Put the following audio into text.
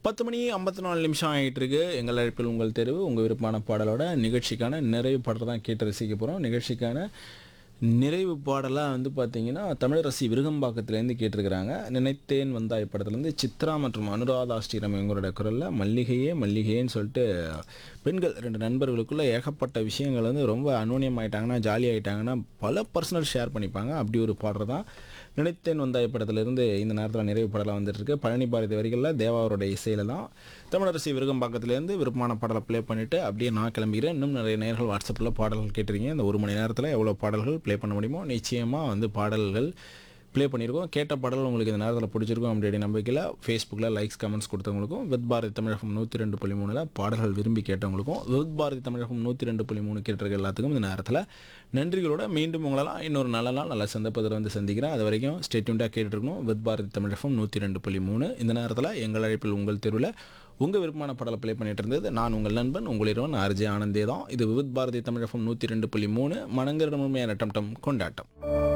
பத்து மணி ஐம்பத்தி நாலு நிமிஷம் ஆகிட்டு இருக்கு எங்கள் அழைப்பில் உங்கள் தெருவு உங்கள் விருப்பமான பாடலோட நிகழ்ச்சிக்கான நிறைவு பாடல் தான் கேட்டு ரசிக்க போகிறோம் நிகழ்ச்சிக்கான நிறைவு பாடலாக வந்து பார்த்தீங்கன்னா தமிழரசி விருகம்பாக்கத்துலேருந்து கேட்டிருக்கிறாங்க நினைத்தேன் வந்தாய் படத்துலேருந்து சித்ரா மற்றும் அனுராதா ஸ்ரீரம் எங்களோட குரலில் மல்லிகையே மல்லிகையேன்னு சொல்லிட்டு பெண்கள் ரெண்டு நண்பர்களுக்குள்ளே ஏகப்பட்ட விஷயங்கள் வந்து ரொம்ப அனுவனியம் ஆயிட்டாங்கன்னா ஜாலி ஆயிட்டாங்கன்னா பல பர்சனல் ஷேர் பண்ணிப்பாங்க அப்படி ஒரு பாடல் தான் நினைத்தேன் வந்தாய் படத்திலிருந்து இந்த நேரத்தில் நிறைவு பாடலாக வந்துட்டு இருக்கு பழனி பாரதி வரிகளில் தேவாவோட இசையில தான் தமிழரசி விருகம்பாக்கத்துலேருந்து விருப்பமான பாடலை ப்ளே பண்ணிவிட்டு அப்படியே நான் கிளம்பிக்கிறேன் இன்னும் நிறைய நேர்கள் வாட்ஸ்அப்பில் பாடல்கள் கேட்டிருக்கீங்க இந்த ஒரு மணி நேரத்தில் எவ்வளோ பாடல்கள் ப்ளே பண்ண முடியுமோ நிச்சயமாக வந்து பாடல்கள் ப்ளே பண்ணியிருக்கோம் கேட்ட பாடல் உங்களுக்கு இந்த நேரத்தில் பிடிச்சிருக்கும் அப்படின்ற நம்பிக்கையில் ஃபேஸ்புக்கில் லைக்ஸ் கமெண்ட்ஸ் கொடுத்தவங்களுக்கும் வித் பாரதி தமிழகம் நூற்றி ரெண்டு புள்ளி மூணில் பாடல்கள் விரும்பி கேட்டவங்களுக்கும் வித் பாரதி தமிழகம் நூற்றி ரெண்டு புள்ளி மூணு கேட்டிருக்க எல்லாத்துக்கும் இந்த நேரத்தில் நன்றிகளோட மீண்டும் உங்களெல்லாம் இன்னொரு நல்ல நாள் நல்ல சந்தர்ப்பத்தில் வந்து சந்திக்கிறேன் அது வரைக்கும் ஸ்டேட்யூண்டாக கேட்டுருக்கணும் வித் பாரதி தமிழகம் நூற்றி ரெண்டு புள்ளி மூணு இந்த நேரத்தில் எங்கள் அழைப்பில் உங்கள் தெருவில் உங்கள் விருப்பமான படலை ப்ளே பண்ணிட்டு இருந்தது நான் உங்கள் நண்பன் உங்களிடம் ஆர்ஜே ஆனந்தே தான் இது வித் பாரதி தமிழகம் நூற்றி ரெண்டு புள்ளி மூணு மனங்கிற உண்மையான டம் டம் கொண்டாட்டம்